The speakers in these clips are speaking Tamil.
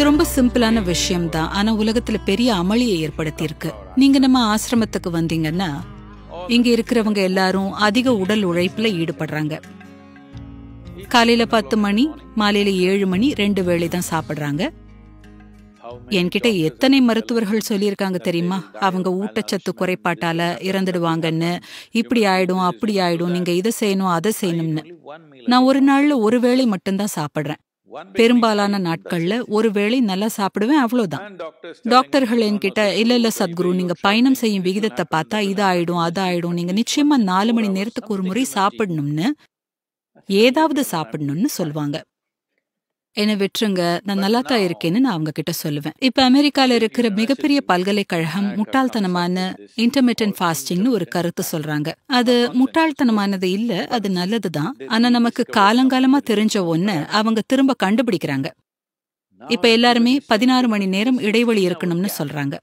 இது ரொம்ப சிம்பிளான விஷயம் தான் ஆனா உலகத்துல பெரிய அமளியை ஏற்படுத்தி இருக்கு நீங்க நம்ம ஆசிரமத்துக்கு வந்தீங்கன்னா இங்க இருக்கிறவங்க எல்லாரும் அதிக உடல் உழைப்புல ஈடுபடுறாங்க காலையில பத்து மணி மாலையில ஏழு மணி ரெண்டு வேளை தான் சாப்பிடுறாங்க என்கிட்ட எத்தனை மருத்துவர்கள் சொல்லியிருக்காங்க தெரியுமா அவங்க ஊட்டச்சத்து குறைபாட்டால இறந்துடுவாங்கன்னு இப்படி ஆயிடும் அப்படி ஆயிடும் நீங்க இதை செய்யணும் அதை செய்யணும்னு நான் ஒரு நாள்ல ஒரு வேளை மட்டும்தான் சாப்பிடுறேன் பெரும்பாலான நாட்கள்ல ஒரு வேளை நல்லா சாப்பிடுவேன் அவ்வளவுதான் டாக்டர்கள் என்கிட்ட இல்ல இல்ல சத்குரு நீங்க பயணம் செய்யும் விகிதத்தை பார்த்தா இது ஆயிடும் அது ஆயிடும் நீங்க நிச்சயமா நாலு மணி நேரத்துக்கு ஒரு முறை சாப்பிடணும்னு ஏதாவது சாப்பிடணும்னு சொல்லுவாங்க என்ன விட்டுருங்க நான் நல்லா தான் இருக்கேன்னு நான் அவங்க கிட்ட சொல்லுவேன் இப்ப அமெரிக்கால இருக்கிற மிகப்பெரிய பல்கலைக்கழகம் முட்டாள்தனமான இன்டர்மீடியன்ட் ஃபாஸ்டிங்னு ஒரு கருத்து சொல்றாங்க அது முட்டாள்தனமானது இல்ல அது நல்லதுதான் ஆனா நமக்கு காலங்காலமா தெரிஞ்ச ஒண்ணு அவங்க திரும்ப கண்டுபிடிக்கிறாங்க இப்ப எல்லாருமே பதினாறு மணி நேரம் இடைவெளி இருக்கணும்னு சொல்றாங்க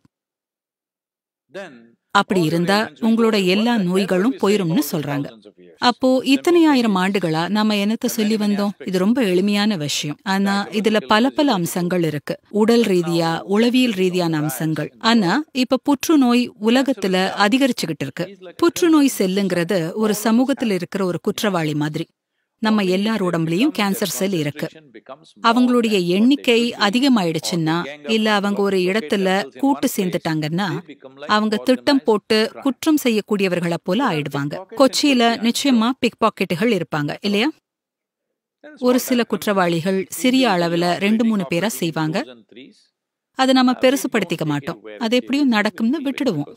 அப்படி இருந்தா உங்களோட எல்லா நோய்களும் போயிரும்னு சொல்றாங்க அப்போ இத்தனை ஆயிரம் ஆண்டுகளா நாம என்னத்த சொல்லி வந்தோம் இது ரொம்ப எளிமையான விஷயம் ஆனா இதுல பல பல அம்சங்கள் இருக்கு உடல் ரீதியா உளவியல் ரீதியான அம்சங்கள் ஆனா இப்ப புற்றுநோய் உலகத்துல அதிகரிச்சுகிட்டு இருக்கு புற்றுநோய் செல்லுங்கிறது ஒரு சமூகத்துல இருக்கிற ஒரு குற்றவாளி மாதிரி நம்ம எல்லார் உடம்புலயும் கேன்சர் செல் இருக்கு அவங்களுடைய எண்ணிக்கை அதிகமாயிடுச்சுன்னா இல்ல அவங்க ஒரு இடத்துல கூட்டு சேர்ந்துட்டாங்கன்னா அவங்க திட்டம் போட்டு குற்றம் செய்யக்கூடியவர்களை போல ஆயிடுவாங்க கொச்சியில நிச்சயமா பிக் பாக்கெட்டுகள் இருப்பாங்க இல்லையா ஒரு சில குற்றவாளிகள் சிறிய அளவுல ரெண்டு மூணு பேரா செய்வாங்க அதை நம்ம பெருசுபடுத்திக்க மாட்டோம் அது எப்படியும் நடக்கும்னு விட்டுடுவோம்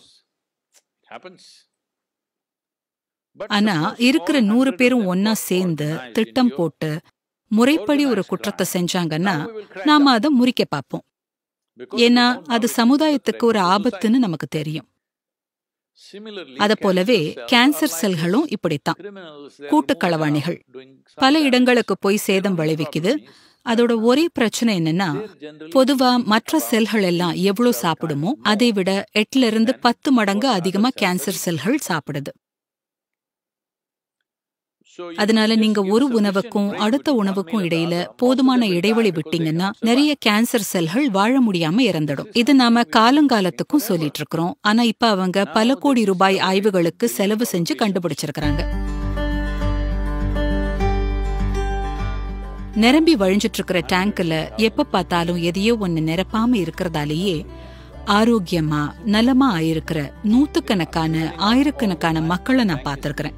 ஆனா இருக்கிற நூறு பேரும் ஒன்னா சேர்ந்து திட்டம் போட்டு முறைப்படி ஒரு குற்றத்தை செஞ்சாங்கன்னா நாம அதை முறிக்க பார்ப்போம் ஏன்னா அது சமுதாயத்துக்கு ஒரு ஆபத்துன்னு நமக்கு தெரியும் அத போலவே கேன்சர் செல்களும் இப்படித்தான் கூட்டு களவாணிகள் பல இடங்களுக்கு போய் சேதம் விளைவிக்குது அதோட ஒரே பிரச்சனை என்னன்னா பொதுவா மற்ற செல்கள் எல்லாம் எவ்வளவு சாப்பிடுமோ அதை விட எட்டுல இருந்து பத்து மடங்கு அதிகமா கேன்சர் செல்கள் சாப்பிடுது அதனால நீங்க ஒரு உணவுக்கும் அடுத்த உணவுக்கும் இடையில போதுமான இடைவெளி விட்டீங்கன்னா நிறைய கேன்சர் செல்கள் வாழ முடியாம இறந்துடும் இது நாம காலங்காலத்துக்கும் சொல்லிட்டு இருக்கிறோம் ஆனா இப்ப அவங்க பல கோடி ரூபாய் ஆய்வுகளுக்கு செலவு செஞ்சு கண்டுபிடிச்சிருக்கிறாங்க நிரம்பி வழிஞ்சிட்டு இருக்கிற டேங்க்ல எப்ப பார்த்தாலும் எதையோ ஒண்ணு நிரப்பாம இருக்கிறதாலேயே ஆரோக்கியமா நலமா ஆயிருக்கிற நூத்துக்கணக்கான ஆயிரக்கணக்கான மக்களை நான் பார்த்திருக்கிறேன்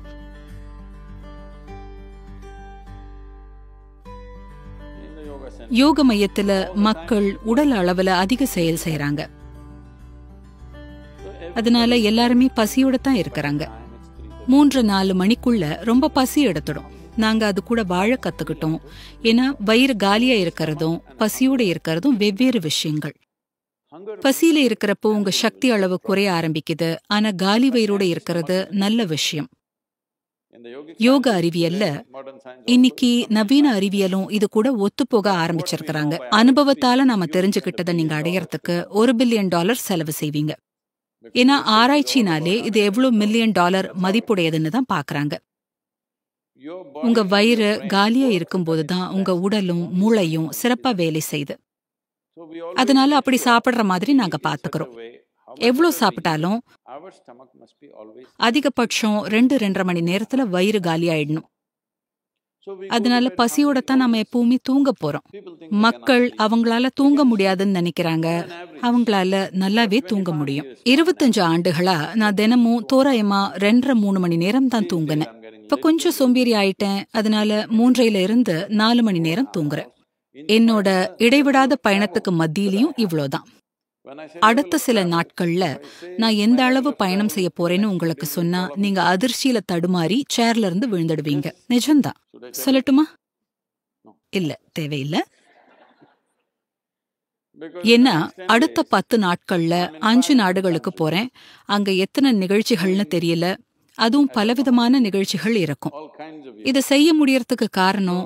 யோக மையத்துல மக்கள் உடல் அளவுல அதிக செயல் செய்யறாங்க அதனால எல்லாருமே பசியோட தான் இருக்கிறாங்க மூன்று நாலு மணிக்குள்ள ரொம்ப பசி எடுத்துடும் நாங்க அது கூட வாழ கத்துக்கிட்டோம் ஏன்னா வயிறு காலியா இருக்கிறதும் பசியோட இருக்கிறதும் வெவ்வேறு விஷயங்கள் பசியில இருக்கிறப்போ உங்க சக்தி அளவு குறைய ஆரம்பிக்குது ஆனா காலி வயிறோட இருக்கிறது நல்ல விஷயம் யோக அறிவியல்ல இன்னைக்கு நவீன அறிவியலும் இது கூட ஒத்துப்போக ஆரம்பிச்சிருக்கிறாங்க அனுபவத்தால நாம தெரிஞ்சுக்கிட்டதை நீங்க அடையறதுக்கு ஒரு பில்லியன் டாலர் செலவு செய்வீங்க ஏன்னா ஆராய்ச்சினாலே இது எவ்வளவு மில்லியன் டாலர் மதிப்புடையதுன்னு தான் பாக்குறாங்க உங்க வயிறு காலியா இருக்கும்போது தான் உங்க உடலும் மூளையும் சிறப்பா வேலை செய்யுது அதனால அப்படி சாப்பிடுற மாதிரி நாங்க பாத்துக்கிறோம் எவ்வளவு சாப்பிட்டாலும் அதிகபட்சம் ரெண்டு ரெண்டரை மணி நேரத்துல வயிறு காலி ஆயிடணும் அதனால பசியோட தான் நம்ம எப்பவுமே தூங்க போறோம் மக்கள் அவங்களால தூங்க முடியாதுன்னு நினைக்கிறாங்க அவங்களால நல்லாவே தூங்க முடியும் இருபத்தஞ்சு ஆண்டுகளா நான் தினமும் தோராயமா ரெண்டரை மூணு மணி நேரம் தான் தூங்கினேன் இப்ப கொஞ்சம் சோம்பேறி ஆயிட்டேன் அதனால மூன்றையில இருந்து நாலு மணி நேரம் தூங்குறேன் என்னோட இடைவிடாத பயணத்துக்கு மத்தியிலையும் இவ்வளவுதான் அடுத்த சில நாட்கள்ல நான் எந்த அளவு பயணம் செய்ய போறேன்னு உங்களுக்கு சொன்னா நீங்க அதிர்ச்சியில தடுமாறி சேர்ல இருந்து விழுந்துடுவீங்க நிஜம்தான் சொல்லட்டுமா இல்ல தேவையில்ல ஏன்னா அடுத்த பத்து நாட்கள்ல அஞ்சு நாடுகளுக்கு போறேன் அங்க எத்தனை நிகழ்ச்சிகள்னு தெரியல அதுவும் பலவிதமான நிகழ்ச்சிகள் இருக்கும் இத செய்ய முடியறதுக்கு காரணம்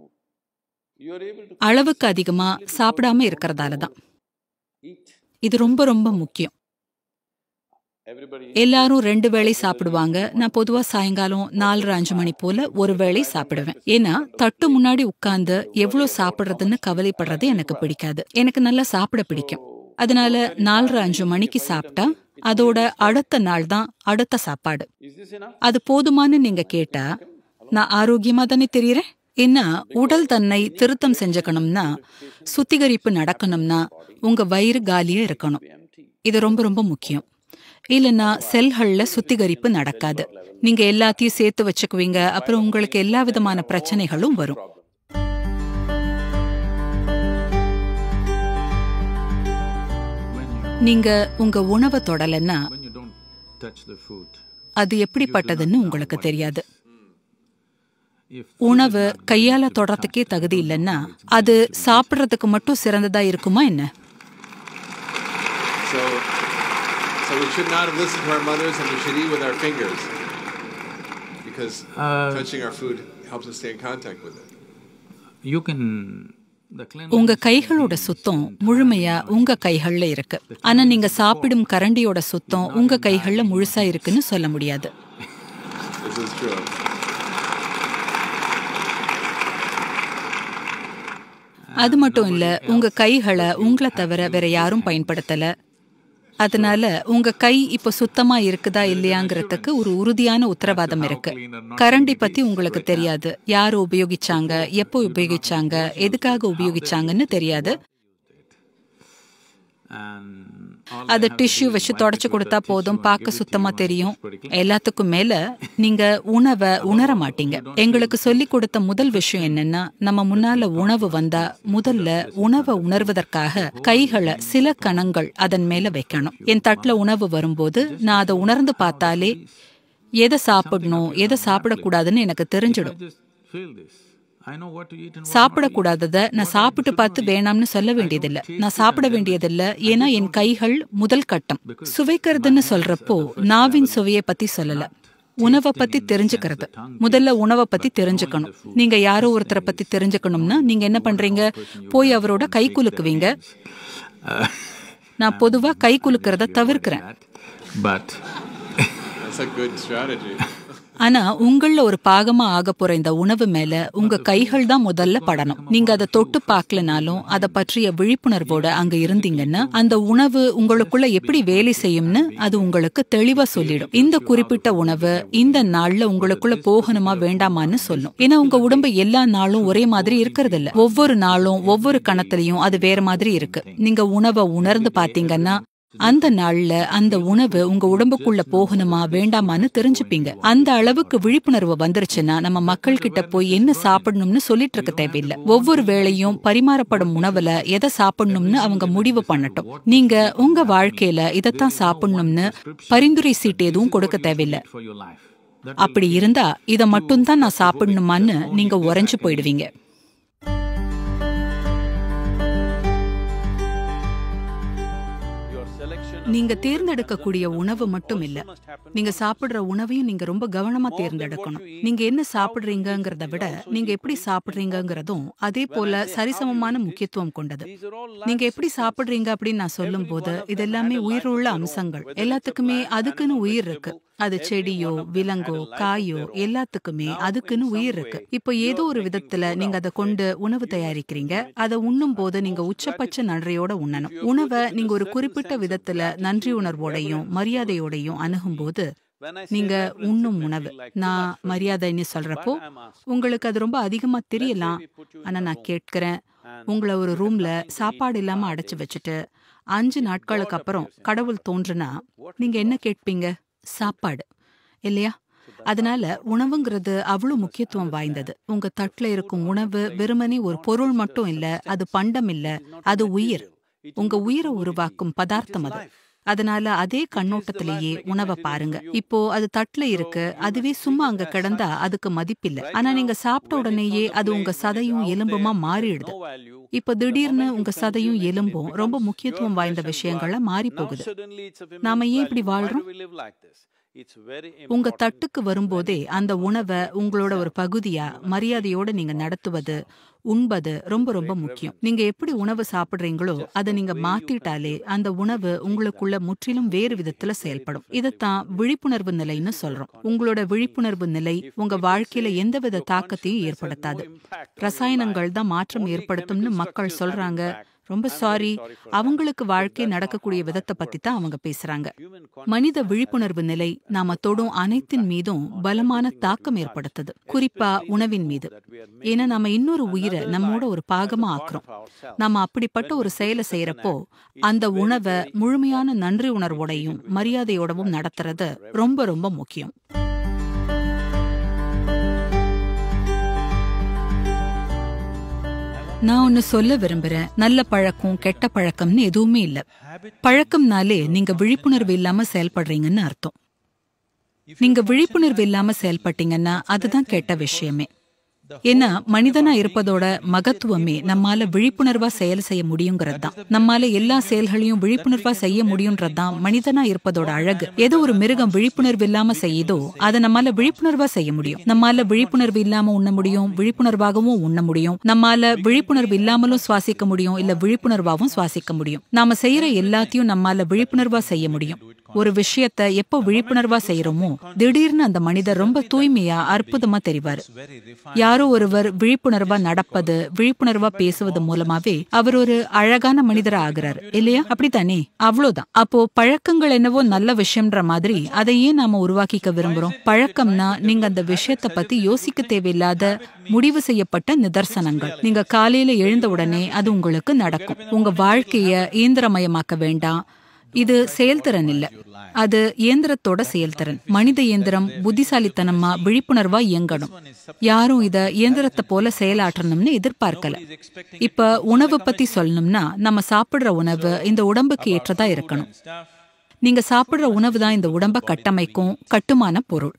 அளவுக்கு அதிகமா சாப்பிடாம இருக்கிறதால தான் இது ரொம்ப ரொம்ப முக்கியம் Everybody எல்லாரும் ரெண்டு வேளை சாப்பிடுவாங்க நான் பொதுவா சாயங்காலம் நாலரை அஞ்சு மணி போல ஒரு வேளை சாப்பிடுவேன் ஏன்னா தட்டு முன்னாடி உட்கார்ந்து எவ்வளவு சாப்பிடுறதுன்னு கவலைப்படுறது எனக்கு பிடிக்காது எனக்கு நல்லா சாப்பிட பிடிக்கும் அதனால நாலரை அஞ்சு மணிக்கு சாப்பிட்டா அதோட அடுத்த நாள் தான் அடுத்த சாப்பாடு is this enough? அது போதுமான்னு நீங்க கேட்டா நான் ஆரோக்கியமா தானே தெரியறேன் என்ன உடல் தன்னை திருத்தம் செஞ்சுக்கணும்னா சுத்திகரிப்பு நடக்கணும்னா உங்க வயிறு காலியா இருக்கணும் இது ரொம்ப ரொம்ப முக்கியம் இல்லைன்னா செல்கள்ல சுத்திகரிப்பு நடக்காது நீங்க எல்லாத்தையும் சேர்த்து வச்சுக்குவீங்க அப்புறம் உங்களுக்கு எல்லா விதமான பிரச்சனைகளும் வரும் When you, நீங்க உங்க உணவை தொடலைன்னா when you don't touch the food, அது எப்படிப்பட்டதுன்னு உங்களுக்கு தெரியாது if உணவு கையால தொடறதுக்கே தகுதி இல்லைன்னா அது சாப்பிடுறதுக்கு மட்டும் சிறந்ததா இருக்குமா என்ன So, so we should not have listened to our mothers, and we should eat with our fingers, because Uh, touching our food helps us stay in contact with it. you can, the cleanliness உங்க கைகளோட சுத்தம் முழுமையா உங்க கைகள்ல இருக்கு ஆனா நீங்க சாப்பிடும் கரண்டியோட சுத்தம் உங்க கைகள்ல முழுசா இருக்குன்னு சொல்ல முடியாது This is true. அது மட்டும் இல்ல உங்க கைகளை உங்களை தவிர வேற யாரும் பயன்படுத்தல அதனால உங்க கை இப்ப சுத்தமா இருக்குதா இல்லையாங்கிறதுக்கு ஒரு உறுதியான உத்தரவாதம் இருக்கு கரண்டி பத்தி உங்களுக்கு தெரியாது யாரு உபயோகிச்சாங்க எப்போ உபயோகிச்சாங்க எதுக்காக உபயோகிச்சாங்கன்னு தெரியாது and all அது they have to tissue do is வச்சு wipe தொடச்சு it with கொடுத்தா a போதும் tissue and பார்க்க give it சுத்தமா to you தெரியும் and it's pretty clean. எல்லாத்துக்கும் மேல நீங்க உணவை உணர மாட்டீங்க எங்களுக்கு சொல்லி கொடுத்த முதல் விஷயம் என்னன்னா நம்ம முன்னால உணவு வந்தா முதல்ல உணவை உணர்வதற்காக கைகளை சில கணங்கள் அதன் மேல வைக்கணும் என் தட்டுல உணவு வரும்போது நான் அதை உணர்ந்து பார்த்தாலே எதை சாப்பிடணும் எதை சாப்பிடக்கூடாதுன்னு எனக்கு தெரிஞ்சிடும் I just feel this. I know what to eat and what not to eat. சாப்பிடக்கூடாதத நான் சாப்பிட்டு பார்த்து வேணாம்னு சொல்ல வேண்டியதில்ல நான் சாப்பிட வேண்டியதில்ல ஏன்னா என் கைகள் முதல் கட்டம் சுவைக்கிறதுன்னு சொல்றப்போ நாவின் சுவையை பத்தி சொல்லல உணவை பத்தி தெரிஞ்சுக்கிறது முதல்ல உணவை பத்தி தெரிஞ்சுக்கணும் நீங்க யாரோ ஒருத்தரை பத்தி தெரிஞ்சுக்கணும்னா நீங்க என்ன பண்றீங்க போய் அவரோட கை குலுக்குவீங்க நான் பொதுவா கை குலுக்கிறத தவிர்க்கிறேன் But That's a good strategy. ஆனா உங்கள ஒரு பாகமா ஆக போற இந்த உணவு மேல உங்க கைகள் தான் முதல்ல படணும் நீங்க அதை தொட்டு பார்க்கலனாலும் அதை பற்றிய விழிப்புணர்வோட அங்க இருந்தீங்கன்னா அந்த உணவு உங்களுக்குள்ள எப்படி வேலை செய்யும்னு அது உங்களுக்கு தெளிவா சொல்லிடும் இந்த குறிப்பிட்ட உணவு இந்த நாள்ல உங்களுக்குள்ள போகணுமா வேண்டாமான்னு சொல்லும் ஏன்னா உங்க உடம்பு எல்லா நாளும் ஒரே மாதிரி இருக்கிறது இல்ல ஒவ்வொரு நாளும் ஒவ்வொரு கணத்திலையும் அது வேற மாதிரி இருக்கு நீங்க உணவை உணர்ந்து பாத்தீங்கன்னா அந்த நாள்ல அந்த உணவு உங்க உடம்புக்குள்ள போகணுமா வேண்டாமான்னு தெரிஞ்சுப்பீங்க அந்த அளவுக்கு விழிப்புணர்வு வந்துருச்சுன்னா நம்ம மக்கள் கிட்ட போய் என்ன சாப்பிடணும்னு சொல்லிட்டு இருக்க தேவையில்லை ஒவ்வொரு வேளையும் பரிமாறப்படும் உணவுல எதை சாப்பிடணும்னு அவங்க முடிவு பண்ணட்டும் நீங்க உங்க வாழ்க்கையில இதைத்தான் சாப்பிடணும்னு பரிந்துரை சீட்டு எதுவும் கொடுக்க தேவையில்லை for your life. That அப்படி இருந்தா இதை மட்டும்தான் நான் சாப்பிடணுமான்னு நீங்க உறைஞ்சு போயிடுவீங்க Your selection நீங்க தேர்ந்தெடுக்கக்கூடிய உணவு மட்டும் இல்ல நீங்க சாப்பிடுற உணவையும் நீங்க ரொம்ப கவனமா தேர்ந்தெடுக்கணும் நீங்க என்ன சாப்பிடுறீங்கங்கறத விட நீங்க எப்படி சாப்பிடுறீங்கங்கறதும் அதே போல சரிசமமான முக்கியத்துவம் கொண்டது these are all நீங்க எப்படி சாப்பிடுறீங்க அப்படின்னு நான் சொல்லும்போது இது எல்லாமே உயிருள்ள அம்சங்கள் எல்லாத்துக்குமே அதுக்குன்னு உயிர் இருக்கு அது செடியோ விலங்கோ காயோ எல்லாத்துக்குமே அதுக்குன்னு உயிர் இருக்கு இப்போ ஏதோ ஒரு விதத்துல நீங்க அதை கொண்டு உணவு தயாரிக்கிறீங்க அதை உண்ணும் போது நீங்க உச்சபட்ச நன்றியோட உண்ணணும் உணவை நீங்க ஒரு குறிப்பிட்ட விதத்துல நன்றி உணர்வோடையும் மரியாதையோடையும் அணுகும்போது when I say நீங்க reverence, it உண்ணும் may உணவு feel like too நான் much for you. மரியாதைன்னு சொல்றப்போ But I'm asking, உங்களுக்கு அது ரொம்ப அதிகமா தெரியலாம் we put you in ஆனா a நான் room கேட்கிறேன் and உங்களை ஒரு you get ரூம்ல nothing to eat சாப்பாடு for இல்லாம five அடைச்சு days. வச்சுட்டு அஞ்சு நாட்களுக்கு அப்புறம் கடவுள் தோன்றுனா நீங்க என்ன கேட்பீங்க சாப்பாடு இல்லையா அதனால உணவுங்கிறது அவ்வளவு முக்கியத்துவம் வாய்ந்தது உங்க தட்டுல இருக்கும் உணவு வெறுமனே ஒரு பொருள் மட்டும் இல்ல அது பண்டம் இல்ல அது உயிர் உங்க உயிரை உருவாக்கும் பதார்த்தம் அது அதனால அதே கண்ணோட்டத்திலேயே உணவை பாருங்க இப்போ அது தட்டுல இருக்கு அதுவே சும்மா அங்க கிடந்தா அதுக்கு மதிப்பில்லை ஆனா நீங்க சாப்பிட்ட உடனேயே அது உங்க சதையும் எலும்புமா மாறிடுது no value. இப்ப திடீர்னு உங்க சதையும் எலும்பும் ரொம்ப முக்கியத்துவம் வாய்ந்த விஷயங்களா மாறி Now போகுது suddenly it's of நாம immense ஏன் இப்படி value. Why do வாழ்றோம்? we live like this? It's very உங்க important. தட்டுக்கு வரும்போதே அந்த உணவை உங்களோட ஒரு பகுதியா மரியாதையோட நீங்க நடத்துவது உண்பது ரொம்ப ரொம்ப முக்கியம் நீங்க எப்படி உணவு சாப்பிடுறீங்களோ அதை நீங்க மாத்திட்டாலே அந்த உணவு உங்களுக்குள்ள முற்றிலும் வேறு விதத்துல செயல்படும் இதைத்தான் விழிப்புணர்வு நிலைன்னு சொல்றோம் உங்களோட விழிப்புணர்வு நிலை உங்க வாழ்க்கையில எந்தவித தாக்கத்தையும் ஏற்படுத்தாது ரசாயனங்கள் தான் மாற்றம் ஏற்படுத்தும்னு மக்கள் சொல்றாங்க ரொம்ப சாரி அவங்களுக்கு வாழ்க்கை நடக்கக்கூடிய விதத்தை பத்தி தான் அவங்க பேசுறாங்க மனித விழிப்புணர்வு நிலை நாம தொடும் அனைத்தின் மீதும் பலமான தாக்கம் ஏற்படுத்துது குறிப்பா உணவின் மீது ஏன்னா நாம இன்னொரு உயிரை நம்மோட ஒரு பாகமா ஆக்குறோம் நாம அப்படிப்பட்ட ஒரு செயலை செய்யறப்போ அந்த உணவை முழுமையான நன்றி உணர்வோடையும் மரியாதையோடவும் நடத்துறது ரொம்ப ரொம்ப முக்கியம் நான் ஒன்னு சொல்ல விரும்புறேன் நல்ல பழக்கம் கெட்ட பழக்கம்னு எதுவுமே இல்ல பழக்கம்னாலே நீங்க விழிப்புணர்வு இல்லாம செயல்படுறீங்கன்னு அர்த்தம் நீங்க விழிப்புணர்வு இல்லாம செயல்பட்டீங்கன்னா அதுதான் கெட்ட விஷயமே ஏன்னா மனிதனா இருப்பதோட மகத்துவமே நம்மால விழிப்புணர்வா செயல் செய்ய முடியுங்கிறது தான் நம்மால எல்லா செயல்களையும் விழிப்புணர்வா செய்ய முடியுன்றது தான் மனிதனா இருப்பதோட அழகு ஏதோ ஒரு மிருகம் விழிப்புணர்வு இல்லாம செய்யுதோ அதை நம்மால விழிப்புணர்வா செய்ய முடியும் நம்மால விழிப்புணர்வு இல்லாம உண்ண முடியும் விழிப்புணர்வாகவும் உண்ண முடியும் நம்மால விழிப்புணர்வு இல்லாமலும் சுவாசிக்க முடியும் இல்ல விழிப்புணர்வாகவும் சுவாசிக்க முடியும் நாம செய்யற எல்லாத்தையும் நம்மால விழிப்புணர்வா செய்ய முடியும் ஒரு விஷயத்த எப்போ விழிப்புணர்வா செய்யறோமோ திடீர்னு அந்த மனிதர் ரொம்ப தூய்மையா அற்புதமா தெரிவாரு யாரோ ஒருவர் விழிப்புணர்வா நடப்பது விழிப்புணர்வா பேசுவது மூலமாவே அவர் ஒரு அழகான மனிதரா ஆகுறாரு இல்லையா அப்படித்தானே அவ்வளவுதான் அப்போ பழக்கங்கள் என்னவோ நல்ல விஷயம்ன்ற மாதிரி அதை ஏன் நாம உருவாக்கிக்க விரும்புறோம் பழக்கம்னா நீங்க அந்த விஷயத்த பத்தி யோசிக்க தேவையில்லாத முடிவு செய்யப்பட்ட நிதர்சனங்கள் நீங்க காலையில எழுந்த உடனே அது உங்களுக்கு நடக்கும் உங்க வாழ்க்கைய இயந்திரமயமாக்க வேண்டாம் இது செயல்திறன் இல்ல அது இயந்திரத்தோட செயல்திறன் மனித இயந்திரம் புத்திசாலித்தனமா விழிப்புணர்வா இயங்கணும் யாரும் இத இயந்திரத்தை போல செயலாற்றணும்னு எதிர்பார்க்கல இப்ப உணவு பத்தி சொல்லணும்னா நம்ம சாப்பிடுற உணவு இந்த உடம்புக்கு ஏற்றதா இருக்கணும் நீங்க சாப்பிடுற உணவு தான் இந்த உடம்ப கட்டமைக்கும் கட்டுமான பொருள்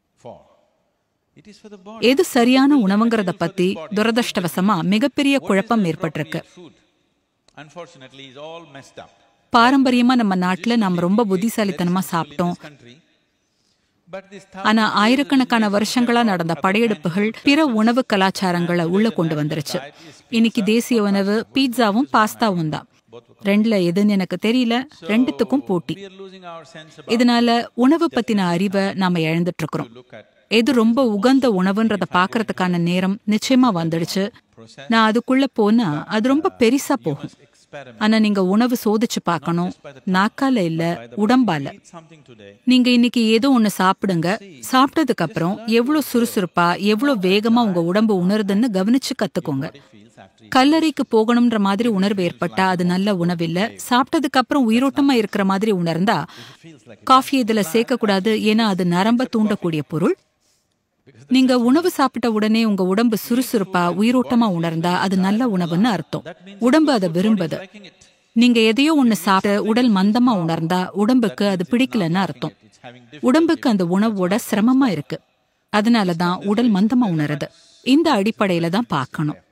It is for the body. எது சரியான உணவுங்கிறத பத்தி துரதிருஷ்டவசமா மிகப்பெரிய குழப்பம் ஏற்பட்டிருக்கு Food, unfortunately, is all messed up. பாரம்பரியமா நம்ம நாட்டுல நாம ரொம்ப புத்திசாலித்தனமா சாப்பிட்டோம் Country. But this ஆனா ஆயிரக்கணக்கான வருஷங்களா நடந்த படையெடுப்புகள் பிற உணவு கலாச்சாரங்களை உள்ள கொண்டு வந்துருச்சு இன்னைக்கு தேசிய உணவு பீட்சாவும் பாஸ்தாவும் தான் ரெண்டுல எதுன்னு எனக்கு தெரியல ரெண்டுத்துக்கும் போட்டி we are losing our sense of இதனால உணவு பத்தின அறிவை நாம இழந்துட்டு இருக்கிறோம் எது ரொம்ப உகந்த உணவுன்றத பாக்குறதுக்கான நேரம் நிச்சயமா வந்துடுச்சு நான் அதுக்குள்ள போனா அது ரொம்ப பெருசா போகும் ஆனா நீங்க உணவு சோதிச்சு பார்க்கணும் நாக்கால இல்ல உடம்பால eat something today. நீங்க இன்னைக்கு ஏதோ ஒண்ணு சாப்பிடுங்க சாப்பிட்டதுக்கு அப்புறம் எவ்வளவு சுறுசுறுப்பா எவ்வளவு வேகமா உங்க உடம்பு உணருதுன்னு கவனிச்சு கத்துக்கோங்க கல்லறைக்கு போகணும்ன்ற மாதிரி உணர்வு ஏற்பட்டா அது நல்ல உணவு இல்ல சாப்பிட்டதுக்கு அப்புறம் உயிரோட்டமா இருக்கிற மாதிரி உணர்ந்தா காஃபி இதுல சேர்க்க கூடாது ஏன்னா அது நரம்ப தூண்டக்கூடிய பொருள் நீங்க உணவு சாப்பிட்ட உடனே உங்க உடம்பு சுறுசுறுப்பா உயிரோட்டமா உணர்ந்தா அது நல்ல உணவுன்னு அர்த்தம் உடம்பு அதை விரும்புது நீங்க எதையோ ஒண்ணு சாப்பிட்டு உடல் மந்தமா உணர்ந்தா உடம்புக்கு அது பிடிக்கலன்னு அர்த்தம் உடம்புக்கு அந்த உணவோட சிரமமா இருக்கு அதனாலதான் உடல் மந்தமா உணருது இந்த அடிப்படையில தான் பார்க்கணும்